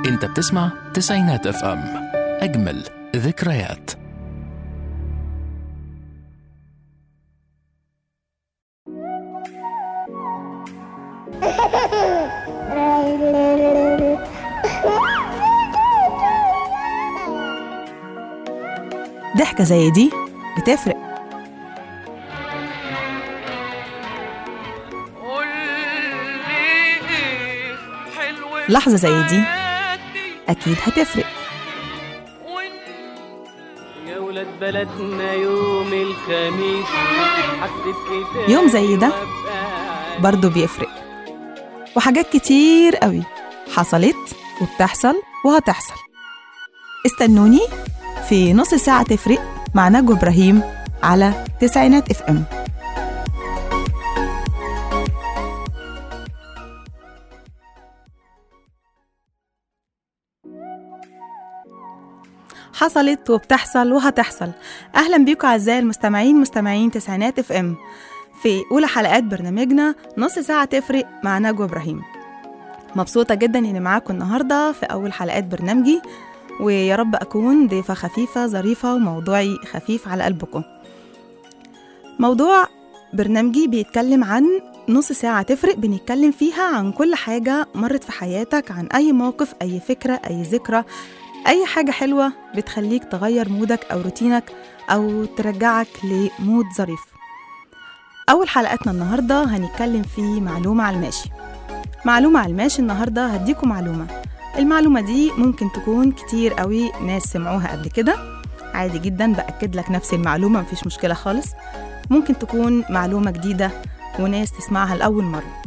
انت بتسمع تسعينات اف ام اجمل ذكريات ضحكة زي دي بتفرق لحظة زي دي أكيد هتفرق يا ولاد بلدنا يوم الخميس حسيت كتاب يوم زي ده وأبقى برضه بيفرق وحاجات كتير قوي حصلت وبتحصل وهتحصل استنوني في نص ساعة تفرق مع نجوى إبراهيم على تسعينات اف ام حصلت وبتحصل وهتحصل اهلا بيكم اعزائي المستمعين مستمعين تسعينات اف ام في اولى حلقات برنامجنا نص ساعه تفرق مع نجوى ابراهيم مبسوطه جدا اني معاكم النهارده في اول حلقات برنامجي ويا رب اكون ضيفه خفيفه ظريفه وموضوعي خفيف على قلبكم موضوع برنامجي بيتكلم عن نص ساعة تفرق بنتكلم فيها عن كل حاجة مرت في حياتك عن أي موقف أي فكرة أي ذكرى أي حاجة حلوة بتخليك تغير مودك أو روتينك أو ترجعك لمود ظريف أول حلقتنا النهاردة هنتكلم في معلومة على الماشي معلومة على الماشي النهاردة هديكم معلومة المعلومة دي ممكن تكون كتير قوي ناس سمعوها قبل كده عادي جدا بأكد لك نفس المعلومة مفيش مشكلة خالص ممكن تكون معلومة جديدة وناس تسمعها لأول مرة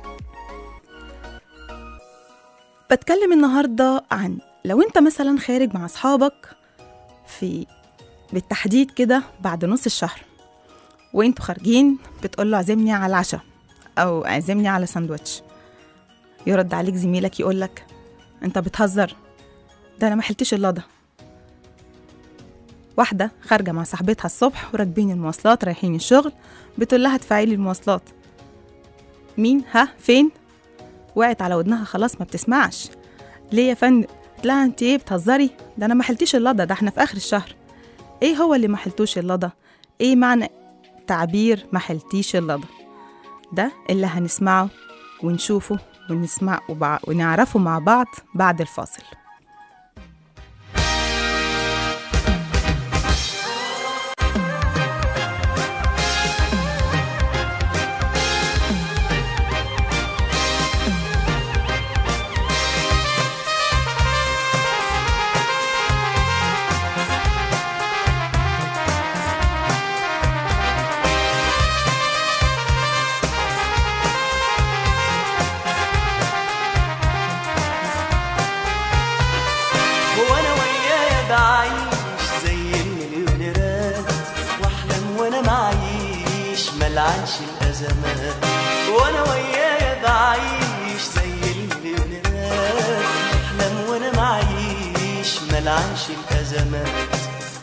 بتكلم النهاردة عن لو انت مثلا خارج مع أصحابك في بالتحديد كده بعد نص الشهر وانتوا خارجين بتقول له عزمني على العشاء أو عزمني على ساندوتش يرد عليك زميلك يقول لك انت بتهزر ده انا ما حلتش الا ده واحدة خارجة مع صاحبتها الصبح وراكبين المواصلات رايحين الشغل بتقول لها ادفعي لي المواصلات مين ها فين وقعت على ودنها خلاص ما بتسمعش ليه يا فندم قلت لها انت ايه بتهزري ده انا ما حلتيش اللضا ده احنا في اخر الشهر ايه هو اللي ما حلتوش اللضا ايه معنى تعبير ما حلتيش اللضا ده اللي هنسمعه ونشوفه ونسمع وبع... ونعرفه مع بعض بعد الفاصل هو انا وياه بعيش زي المليونيرات واحلم وانا معيش ملعنش الازمات وانا وياه بعيش زي المليونيرات واحلم وانا معيش ملعنش الازمات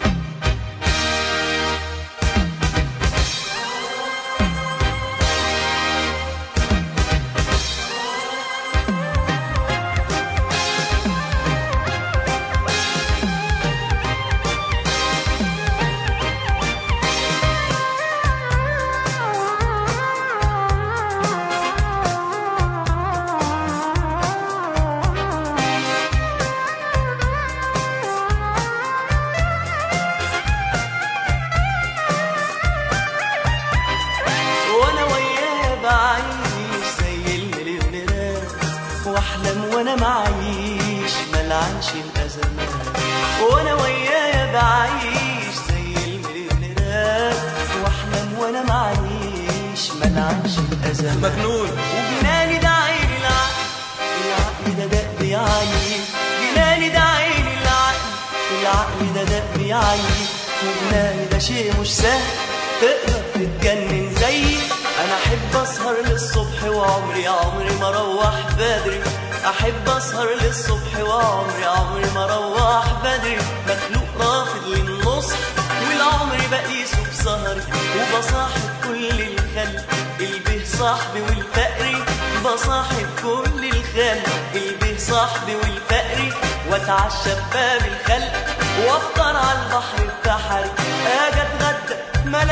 وانا وياه بعيش زي المليونيرات واحلم وانا معيش ملعنش الازمات وانا وياه بعيش زي المليونيرات واحلم وانا معيش ملعنش الازمات مجنون وجناني ده عيني العقل العقل ده دق بيعيي جناني ده عيني العقل العقل ده دق بيعيي وجناني ده شيء مش سهل تقدر تتجنن زيي انا احب اسهر للصبح وعمري عمري ما اروح بدري احب اسهر للصبح وعمري عمري ما اروح بدري مخلوق رافض للنص والعمر بقيسه بسهري وبصاحب كل الخلق البه صاحبي والفقري بصاحب كل الخلق البه صاحبي والفقري واتعشى بباب الخلق وافطر على البحر البحري اجي اتغدى ما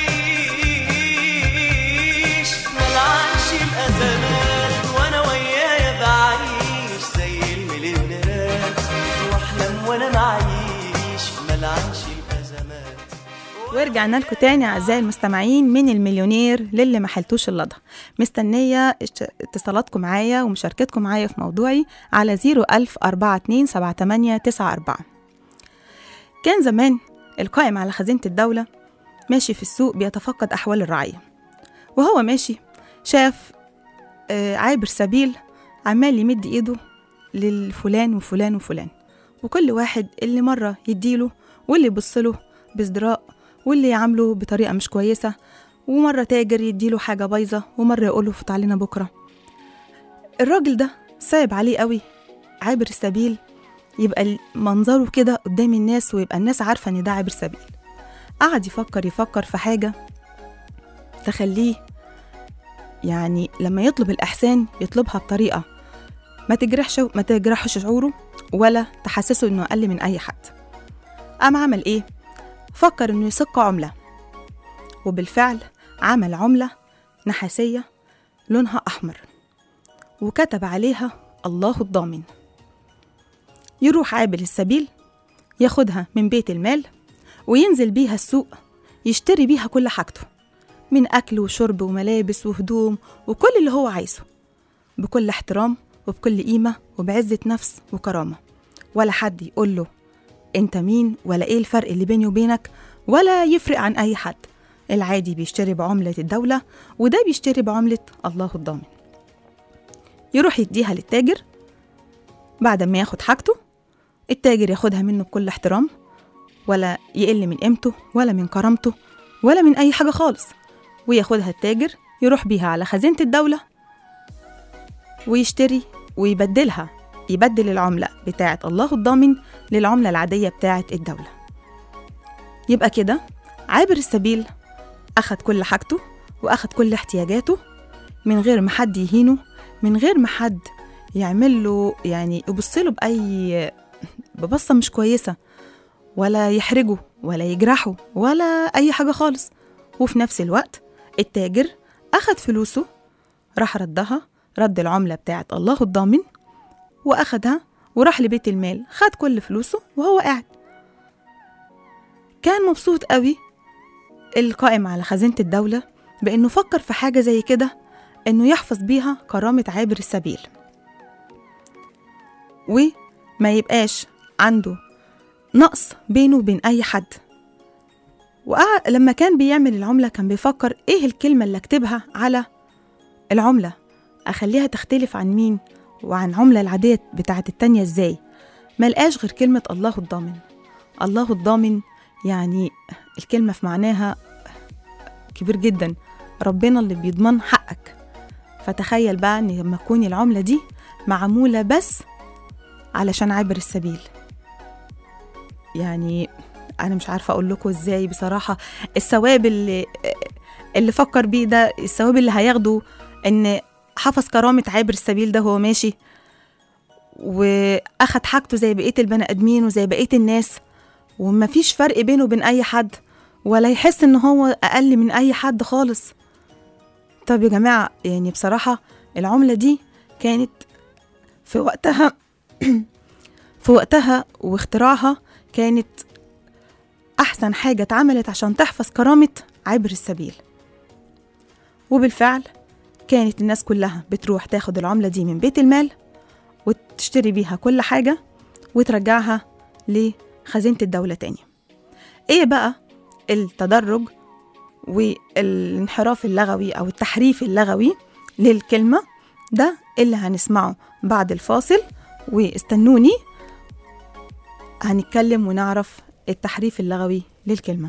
الاقيش ملعنش الازمات وانا ويايا بعيش زي المليونيرات واحلم وانا معيش ملعنش الازمات ورجعنا لكم تاني أعزائي المستمعين من المليونير للي ما حلتوش اللضع مستنية اشت- اتصالاتكم معايا ومشاركتكم معايا في موضوعي على 010427894 كان زمان القائم على خزينة الدولة ماشي في السوق بيتفقد أحوال الرعية وهو ماشي شاف آه، عابر سبيل عمال يمد إيده للفلان وفلان وفلان وكل واحد اللي مرة يديله واللي يبصله بازدراء واللي يعامله بطريقة مش كويسة ومرة تاجر يديله حاجة بايظة ومرة يقوله فوت علينا بكرة الراجل ده صعب عليه قوي عابر السبيل يبقى منظره كده قدام الناس ويبقى الناس عارفة ان ده عابر سبيل قعد يفكر يفكر في حاجة تخليه يعني لما يطلب الإحسان يطلبها بطريقة ما تجرحش ما تجرحش شعوره ولا تحسسه انه أقل من أي حد قام عمل إيه؟ فكر إنه يسق عملة وبالفعل عمل عملة نحاسية لونها أحمر وكتب عليها الله الضامن يروح عابر السبيل ياخدها من بيت المال وينزل بيها السوق يشتري بيها كل حاجته من أكل وشرب وملابس وهدوم وكل اللي هو عايزه بكل احترام وبكل قيمة وبعزة نفس وكرامة ولا حد يقول له انت مين ولا ايه الفرق اللي بيني وبينك ولا يفرق عن اي حد العادي بيشتري بعملة الدولة وده بيشتري بعملة الله الضامن يروح يديها للتاجر بعد ما ياخد حاجته التاجر ياخدها منه بكل احترام ولا يقل من قيمته ولا من كرامته ولا من أي حاجة خالص وياخدها التاجر يروح بيها على خزينة الدولة ويشتري ويبدلها يبدل العملة بتاعة الله الضامن للعملة العادية بتاعة الدولة يبقى كده عابر السبيل أخد كل حاجته وأخد كل احتياجاته من غير ما حد يهينه من غير ما حد يعمل له يعني يبص له بأي ببصة مش كويسة ولا يحرجه ولا يجرحه ولا أي حاجة خالص وفي نفس الوقت التاجر أخد فلوسه راح ردها رد العملة بتاعت الله الضامن وأخدها وراح لبيت المال خد كل فلوسه وهو قاعد كان مبسوط قوي القائم على خزينة الدولة بأنه فكر في حاجة زي كده إنه يحفظ بيها كرامة عابر السبيل وما يبقاش عنده نقص بينه وبين أي حد ولما كان بيعمل العملة كان بيفكر إيه الكلمة اللي أكتبها على العملة أخليها تختلف عن مين وعن عملة العادية بتاعت التانية إزاي ملقاش غير كلمة الله الضامن الله الضامن يعني الكلمة في معناها كبير جدا ربنا اللي بيضمن حقك فتخيل بقى ان لما تكون العملة دي معمولة بس علشان عابر السبيل يعني انا مش عارفة اقول لكم ازاي بصراحة الثواب اللي اللي فكر بيه ده الثواب اللي هياخده ان حفظ كرامة عابر السبيل ده وهو ماشي واخد حاجته زي بقية البني ادمين وزي بقية الناس ومفيش فرق بينه وبين اي حد ولا يحس ان هو اقل من اي حد خالص طب يا جماعة يعني بصراحة العملة دي كانت في وقتها في وقتها واختراعها كانت أحسن حاجة اتعملت عشان تحفظ كرامة عبر السبيل وبالفعل كانت الناس كلها بتروح تاخد العملة دي من بيت المال وتشتري بيها كل حاجة وترجعها لخزينة الدولة تاني ايه بقى التدرج والانحراف اللغوي أو التحريف اللغوي للكلمة ده اللي هنسمعه بعد الفاصل واستنوني هنتكلم ونعرف التحريف اللغوي للكلمة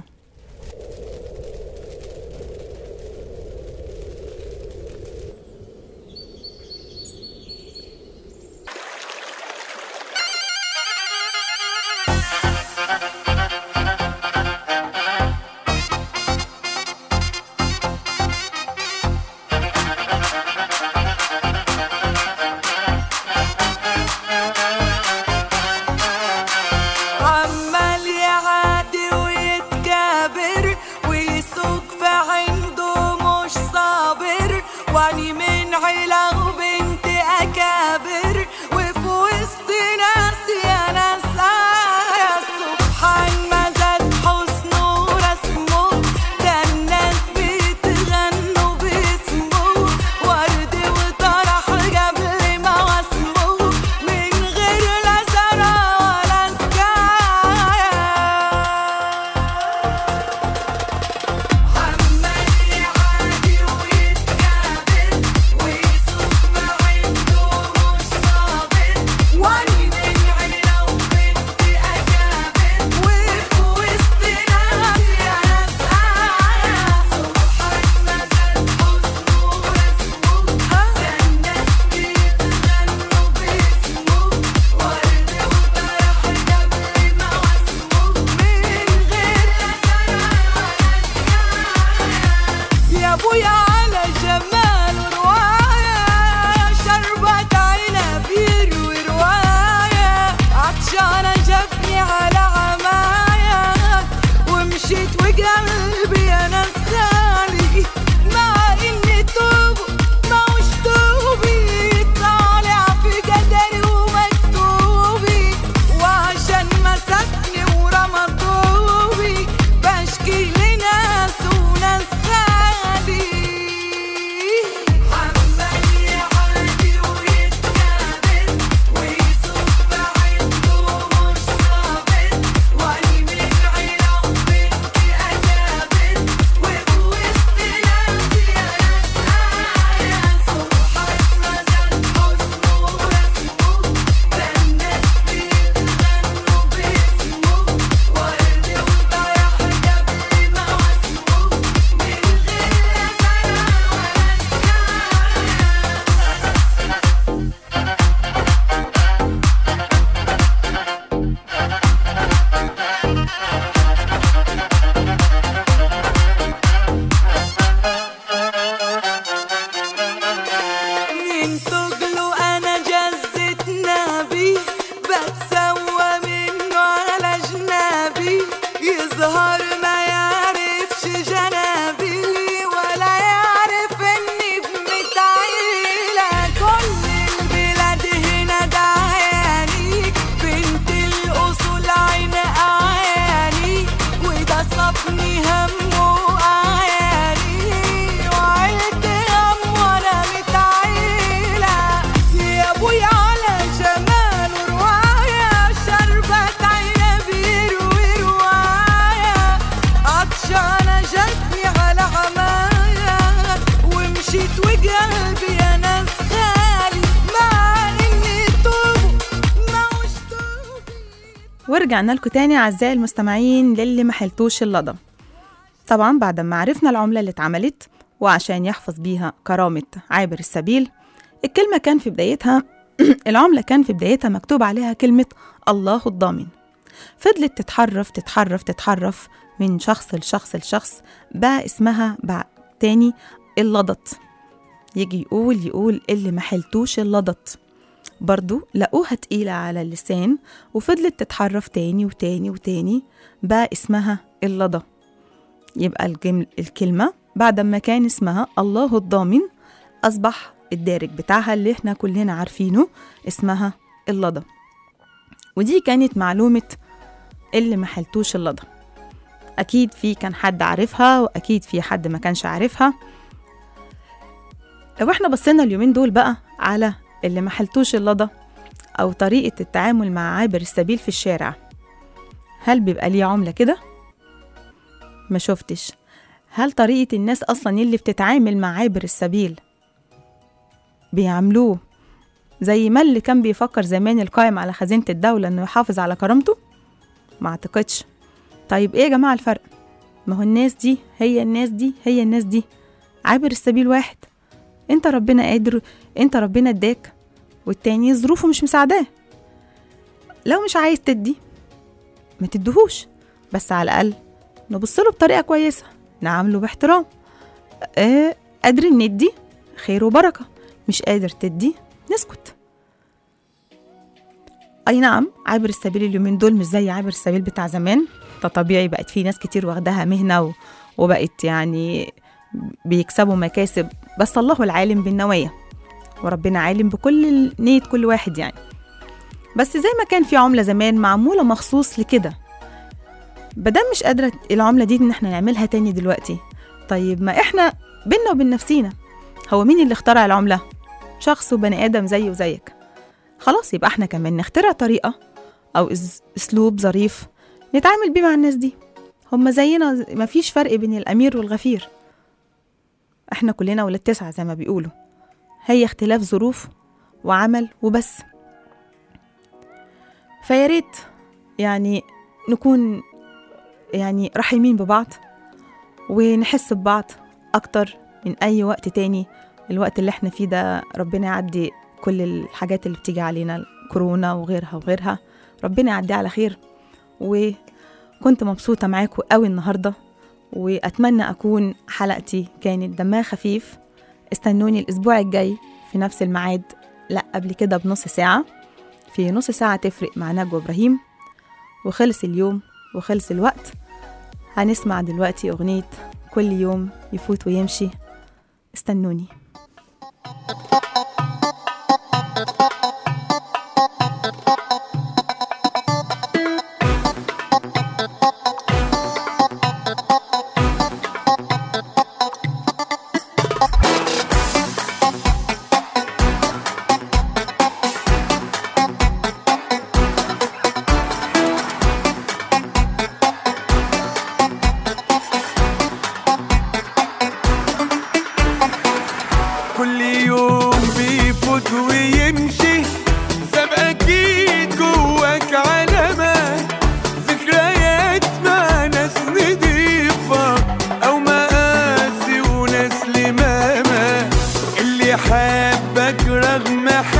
واني من عيلة وبنت أكابر وفي وسط ناس يا ناس آية سبحان ما زاد حسنه ورسمه ده الناس بتغنوا باسمه ورد وطرح قبل ما واسمه من غير لا زرع ولا سكاية عمال يعادي ويتكابر ويسوق ما عنده مش صابر واني من عيلة وبنت أكابر وفي وسط ناس يا ناس آية سبحان ما زاد حسنه ورسمه ده الناس بيتغنوا باسمه ورد وطرح قبل ما واسمه من غير يا ابويا على جمال رواية شربت عنب يروي رواية عطشانة جابني على عماية ومشيت وقلبي انا خالي مع اني توب ما وش توبي طالع في قدري ومكتوبي وعشان مسكني ورمى طوبي بشكي لناس وناس خالي عمال يعدي ويتكابر ويسوق بعينه مش صابر واني من عيلة وبنت أكابر وفي وسط ناس يا ناس آية سبحان ما زاد حسنه ورسمه ده الناس بيتغنوا باسمه ورد وطرح قبل ما واسمه من غير زرع ولا سكاية من تقلوا انا جزت نبي بتسوى منه على جنابي يظهر ما يعرفش جنابي ولا يعرف اني بنت عيلة كل البلاد هنا دعياني بنت الاصول عين اعياني وده صفني هم وأعياني وعيلتي هم وانا متعيلة يا ابويا على جمال رواية شربت عنب يروي رواية عطشانة جاتني على عماية ومشيت وقلبي يا ناس خالي مع اني توب ما وش توبي ورجعنا لكم تاني أعزائي المستمعين للي ما حلتوش اللضا طبعا بعد ما عرفنا العملة اللي اتعملت وعشان يحفظ بيها كرامة عابر السبيل الكلمة كان في بدايتها العملة كان في بدايتها مكتوب عليها كلمة الله الضامن فضلت تتحرف تتحرف تتحرف من شخص لشخص لشخص بقى اسمها بقى تاني اللضط يجي يقول يقول اللي ما حلتوش اللضط برضو لقوها تقيلة على اللسان وفضلت تتحرف تاني وتاني وتاني بقى اسمها اللضا يبقى الجمل الكلمة بعد ما كان اسمها الله الضامن أصبح الدارج بتاعها اللي احنا كلنا عارفينه اسمها اللضا ودي كانت معلومة اللي ما حلتوش اللضا أكيد في كان حد عارفها وأكيد في حد ما كانش عارفها لو احنا بصينا اليومين دول بقى على اللي ما حلتوش اللضا أو طريقة التعامل مع عابر السبيل في الشارع هل بيبقى ليه عملة كده؟ ما شفتش هل طريقة الناس أصلا اللي بتتعامل مع عابر السبيل بيعملوه زي ما اللي كان بيفكر زمان القائم على خزينة الدولة إنه يحافظ على كرامته؟ ما أعتقدش طيب إيه يا جماعة الفرق؟ ما هو الناس دي هي الناس دي هي الناس دي عابر السبيل واحد انت ربنا قادر انت ربنا اداك والتاني ظروفه مش مساعداه لو مش عايز تدي ما تدهوش بس على الأقل نبص له بطريقة كويسة نعامله باحترام آه قادر ندي خير وبركة مش قادر تدي نسكت أي نعم عابر السبيل اليومين دول مش زي عابر السبيل بتاع زمان ده طبيعي بقت في ناس كتير واخداها مهنة و- وبقت يعني بيكسبوا مكاسب بس الله العالم بالنوايا وربنا عالم بكل نية كل واحد يعني بس زي ما كان في عملة زمان معمولة مخصوص لكده بدل مش قادرة العملة دي إن احنا نعملها تاني دلوقتي طيب ما احنا بينا وبين نفسينا هو مين اللي اخترع العملة؟ شخص وبني آدم زي وزيك خلاص يبقى احنا كمان نخترع طريقة أو أس- أسلوب ظريف نتعامل بيه مع الناس دي هما زينا مفيش فرق بين الأمير والغفير احنا كلنا ولاد تسعة زي ما بيقولوا هي اختلاف ظروف وعمل وبس فيا ريت يعني نكون يعني رحيمين ببعض ونحس ببعض أكتر من أي وقت تاني الوقت اللي احنا فيه ده ربنا يعدي كل الحاجات اللي بتيجي علينا الكورونا وغيرها وغيرها ربنا يعديها على خير وكنت مبسوطة معاكم قوي النهاردة وأتمنى أكون حلقتي كانت دمها خفيف استنوني الأسبوع الجاي في نفس الميعاد لا قبل كده بنص ساعة في نص ساعة تفرق مع نجوى إبراهيم وخلص اليوم وخلص الوقت هنسمع دلوقتي أغنية كل يوم يفوت ويمشي استنوني كل يوم بيفوت ويمشي ساب اكيد جواك علامة ذكريات مع ناس نضيفة او مقاسي وناس لمامة اللي حبك رغم